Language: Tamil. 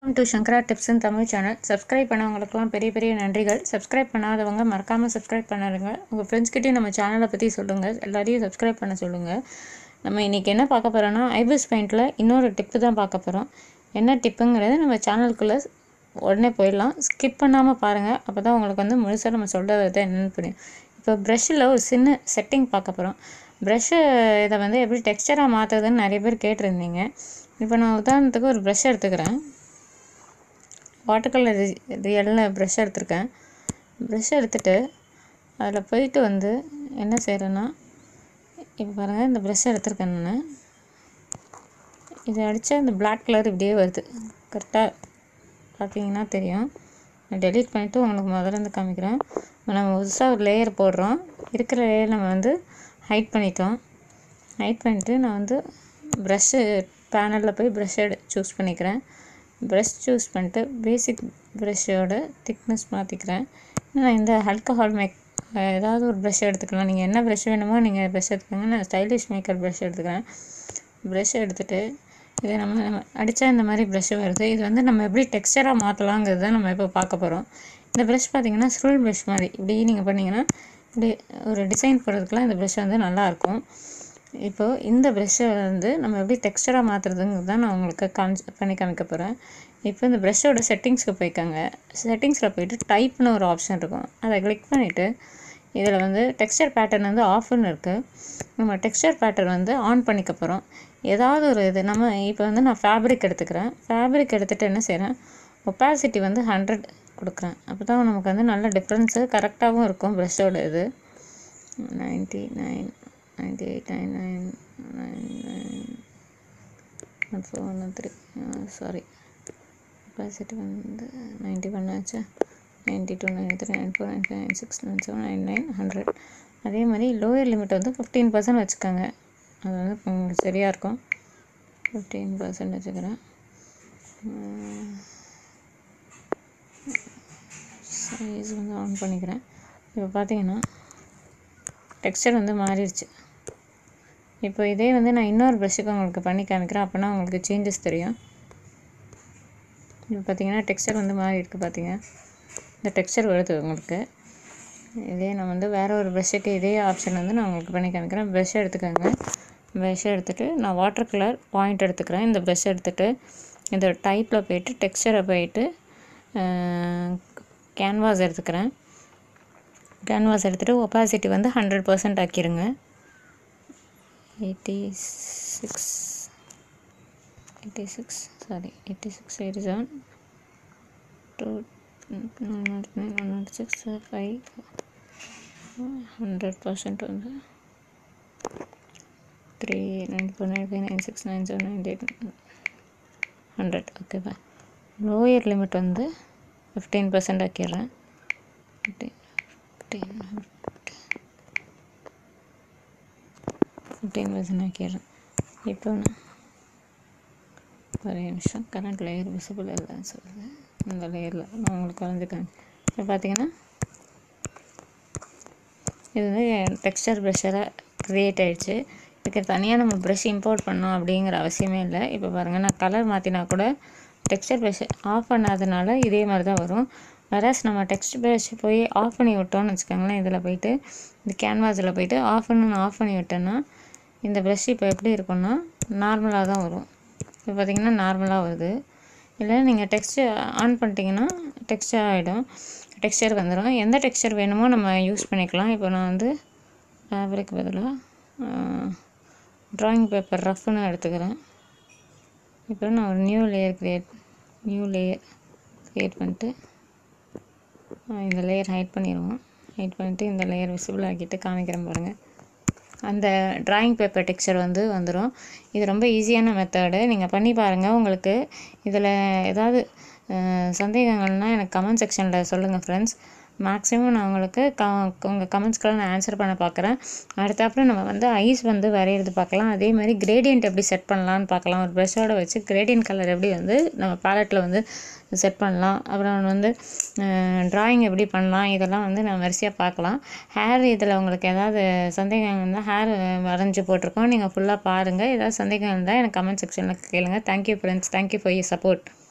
to Sankara tips Tamil channel subscribe பண்ணவங்களுக்குலாம் பெரிய பெரிய நன்றிகள் சப்ஸ்கிரைப் பண்ணாதவங்க மறக்காமல் சப்ஸ்கிரைப் பண்ணிடுங்க உங்கள் ஃப்ரெண்ட்ஸ்கிட்டையும் நம்ம சேனலை பற்றி சொல்லுங்கள் எல்லாரையும் சப்ஸ்கிரைப் பண்ண சொல்லுங்கள் நம்ம இன்றைக்கி என்ன பார்க்க போகிறோன்னா ஐபிஎஸ் பெயிண்டில் இன்னொரு டிப்பு தான் பார்க்க போகிறோம் என்ன டிப்புங்கிறது நம்ம சேனலுக்குள்ளே உடனே போயிடலாம் ஸ்கிப் பண்ணாமல் பாருங்கள் அப்போ தான் உங்களுக்கு வந்து முழுசாக நம்ம சொல்கிறது என்னென்னு புரியும் இப்போ ப்ரஷ்ஷில் ஒரு சின்ன செட்டிங் பார்க்க போகிறோம் ப்ரஷ்ஷு இதை வந்து எப்படி டெக்ஸ்டராக மாற்றுறதுன்னு நிறைய பேர் கேட்டிருந்தீங்க இப்போ நான் உதாரணத்துக்கு ஒரு ப்ரஷ் எடுத்துக்கிறேன் வாட்டர் கலர் ரியலில் ப்ரஷ் எடுத்திருக்கேன் ப்ரஷ் எடுத்துகிட்டு அதில் போயிட்டு வந்து என்ன செய்கிறேன்னா இப்போ பாருங்கள் இந்த ப்ரஷ் எடுத்திருக்கேன் நான் இது அடித்தா இந்த பிளாக் கலர் இப்படியே வருது கரெக்டாக பார்த்தீங்கன்னா தெரியும் நான் டெலீட் பண்ணிவிட்டு உங்களுக்கு முதல்ல இருந்து காமிக்கிறேன் இப்போ நம்ம புதுசாக ஒரு லேயர் போடுறோம் இருக்கிற லேயர் நம்ம வந்து ஹைட் பண்ணிட்டோம் ஹைட் பண்ணிவிட்டு நான் வந்து ப்ரஷ்ஷு பேனலில் போய் ப்ரஷ் எடு சூஸ் பண்ணிக்கிறேன் ப்ரஷ் சூஸ் பண்ணிட்டு பேசிக் ப்ரஷ்ஷோட திக்னஸ் மாற்றிக்கிறேன் நான் இந்த ஆல்கஹால் மேக் ஏதாவது ஒரு ப்ரஷ் எடுத்துக்கலாம் நீங்கள் என்ன ப்ரஷ் வேணுமோ நீங்கள் ப்ரஷ் எடுத்துக்கோங்க நான் ஸ்டைலிஷ் மேக்கர் ப்ரஷ் எடுத்துக்கிறேன் ப்ரஷ் எடுத்துகிட்டு இதை நம்ம நம்ம அடித்தா இந்த மாதிரி ப்ரஷ் வருது இது வந்து நம்ம எப்படி டெக்ஸ்டராக மாற்றலாங்கிறது தான் நம்ம இப்போ பார்க்க போகிறோம் இந்த ப்ரஷ் பார்த்திங்கன்னா ஸ்க்ரூல் ப்ரஷ் மாதிரி இப்படி நீங்கள் பண்ணிங்கன்னா இப்படி ஒரு டிசைன் போடுறதுக்குலாம் இந்த ப்ரஷ் வந்து நல்லாயிருக்கும் இப்போது இந்த ப்ரெஷ்ஷை வந்து நம்ம எப்படி டெக்ஸ்டராக மாற்றுறதுங்கிறது தான் நான் உங்களுக்கு காமிச்சு பண்ணி காமிக்க போகிறேன் இப்போ இந்த ப்ரெஷ்ஷோட செட்டிங்ஸ்க்கு போய்க்கோங்க செட்டிங்ஸில் போயிட்டு டைப்னு ஒரு ஆப்ஷன் இருக்கும் அதை கிளிக் பண்ணிவிட்டு இதில் வந்து டெக்ஸ்டர் பேட்டர்ன் வந்து ஆஃப்னு இருக்குது நம்ம டெக்ஸ்டர் பேட்டர்ன் வந்து ஆன் பண்ணிக்க போகிறோம் ஏதாவது ஒரு இது நம்ம இப்போ வந்து நான் ஃபேப்ரிக் எடுத்துக்கிறேன் ஃபேப்ரிக் எடுத்துகிட்டு என்ன செய்கிறேன் ஒப்பாசிட்டி வந்து ஹண்ட்ரட் கொடுக்குறேன் அப்போ தான் நமக்கு வந்து நல்ல டிஃப்ரென்ஸு கரெக்டாகவும் இருக்கும் ப்ரெஷ்ஷோட இது ninety nine ninety eight nine nine nine nine one four one three sorry capacity வந்து நைன்ட்டி ஒன் ஆச்சு ninety two ninety three nine four nine five nine six nine seven nine nine hundred அதே மாதிரி லோயர் லிமிட் வந்து ஃபிஃப்டீன் பர்சன்ட் வச்சுக்கோங்க அது வந்து உங்களுக்கு சரியாக இருக்கும் ஃபிஃப்டீன் பர்சன்ட் வச்சுக்கிறேன் சைஸ் வந்து ஆன் பண்ணிக்கிறேன் இப்போ பார்த்தீங்கன்னா டெக்ஸ்டர் வந்து மாறிடுச்சு இப்போ இதே வந்து நான் இன்னொரு ப்ரஷ்ஷுக்கு உங்களுக்கு பண்ணி காமிக்கிறேன் அப்போனா உங்களுக்கு சேஞ்சஸ் தெரியும் இப்போ பார்த்தீங்கன்னா டெக்ஸ்டர் வந்து மாறி இருக்குது பார்த்தீங்க இந்த டெக்ஸ்டர் வருது உங்களுக்கு இதே நான் வந்து வேறு ஒரு ப்ரஷ்ஷுக்கு இதே ஆப்ஷன் வந்து நான் உங்களுக்கு பண்ணி காமிக்கிறேன் ப்ரஷ் எடுத்துக்கோங்க ப்ரஷ் எடுத்துகிட்டு நான் வாட்டர் கலர் பாயிண்ட் எடுத்துக்கிறேன் இந்த ப்ரஷ் எடுத்துகிட்டு இந்த டைப்பில் போயிட்டு டெக்ஸ்டரை போயிட்டு கேன்வாஸ் எடுத்துக்கிறேன் கேன்வாஸ் எடுத்துகிட்டு ஒப்பாசிட்டி வந்து ஹண்ட்ரட் பர்சன்ட் ஆக்கிடுங்க eighty six eighty six sorry eighty six eighty seven two nine one six five hundred percent வந்து three nine four nine five nine six nine seven nine eight hundred ஓகேவா லோயர் லிமிட் வந்து ஃபிஃப்டீன் பர்சன்ட் ஆக்கிடுறேன் ஃபிஃப்டீன் ஃபிஃப்டீன் ஃபிஃப்டீன் பர்சன்ட் ஆக்கிடுறேன் இப்போ நான் ஒரே நிமிஷம் கரண்ட் லேயர் விசிபிள் இல்லைன்னு சொல்லுது இந்த லேயரில் நான் உங்களுக்கு வரைஞ்சிக்கேன் இப்போ பார்த்தீங்கன்னா இது வந்து டெக்ஸ்டர் ப்ரெஷ்ஷராக க்ரியேட் ஆகிடுச்சு இதுக்கு தனியாக நம்ம ப்ரெஷ் இம்போர்ட் பண்ணோம் அப்படிங்கிற அவசியமே இல்லை இப்போ பாருங்கள் நான் கலர் மாற்றினா கூட டெக்ஸ்டர் ப்ரெஷ் ஆஃப் பண்ணாதனால இதே மாதிரி தான் வரும் வராஸ் நம்ம டெக்ஸ்ட் ப்ரஷ் போய் ஆஃப் பண்ணி விட்டோம்னு வச்சுக்கோங்களேன் இதில் போயிட்டு இந்த கேன்வாஸில் போயிட்டு ஆஃப் பண்ணு நான் ஆஃப் பண்ணி விட்டேன்னா இந்த ப்ரெஷ் இப்போ எப்படி இருக்கும்னா நார்மலாக தான் வரும் இப்போ பார்த்திங்கன்னா நார்மலாக வருது இல்லை நீங்கள் டெக்ஸ்ட் ஆன் பண்ணிட்டீங்கன்னா டெக்ஸ்டர் ஆகிடும் டெக்ஸ்டர் வந்துடும் எந்த டெக்ஸ்டர் வேணுமோ நம்ம யூஸ் பண்ணிக்கலாம் இப்போ நான் வந்து ஃபேப்ரிக் பதிலாக ட்ராயிங் பேப்பர் ரஃப்னு எடுத்துக்கிறேன் இப்போ நான் ஒரு new layer create new layer create பண்ணிட்டு இந்த லேயர் ஹைட் பண்ணிடுவோம் ஹைட் பண்ணிவிட்டு இந்த லேயர் விசிபிள் ஆக்கிட்டு காமிக்கிறேன் பாருங்கள் அந்த ட்ராயிங் பேப்பர் டெக்ஸ்சர் வந்து வந்துடும் இது ரொம்ப ஈஸியான மெத்தடு நீங்கள் பண்ணி பாருங்கள் உங்களுக்கு இதில் ஏதாவது சந்தேகங்கள்னால் எனக்கு கமெண்ட் செக்ஷனில் சொல்லுங்கள் ஃப்ரெண்ட்ஸ் மேக்ஸிமம் நான் உங்களுக்கு க உங்கள் கமெண்ட்ஸ்க்கெல்லாம் நான் ஆன்சர் பண்ண பார்க்குறேன் அடுத்தாப்புல நம்ம வந்து ஐஸ் வந்து வரைகிறது பார்க்கலாம் அதே மாதிரி கிரேடியன்ட் எப்படி செட் பண்ணலான்னு பார்க்கலாம் ஒரு ப்ரெஷ்ஷோட வச்சு கிரேடியன்ட் கலர் எப்படி வந்து நம்ம பேலட்டில் வந்து செட் பண்ணலாம் அப்புறம் வந்து ட்ராயிங் எப்படி பண்ணலாம் இதெல்லாம் வந்து நான் வரிசையாக பார்க்கலாம் ஹேர் இதில் உங்களுக்கு ஏதாவது சந்தேகம் இருந்தால் ஹேர் வரைஞ்சி போட்டிருக்கோம் நீங்கள் ஃபுல்லாக பாருங்கள் ஏதாவது சந்தேகம் இருந்தால் எனக்கு கமெண்ட் செக்ஷனில் கேளுங்கள் thank you friends thank you for your support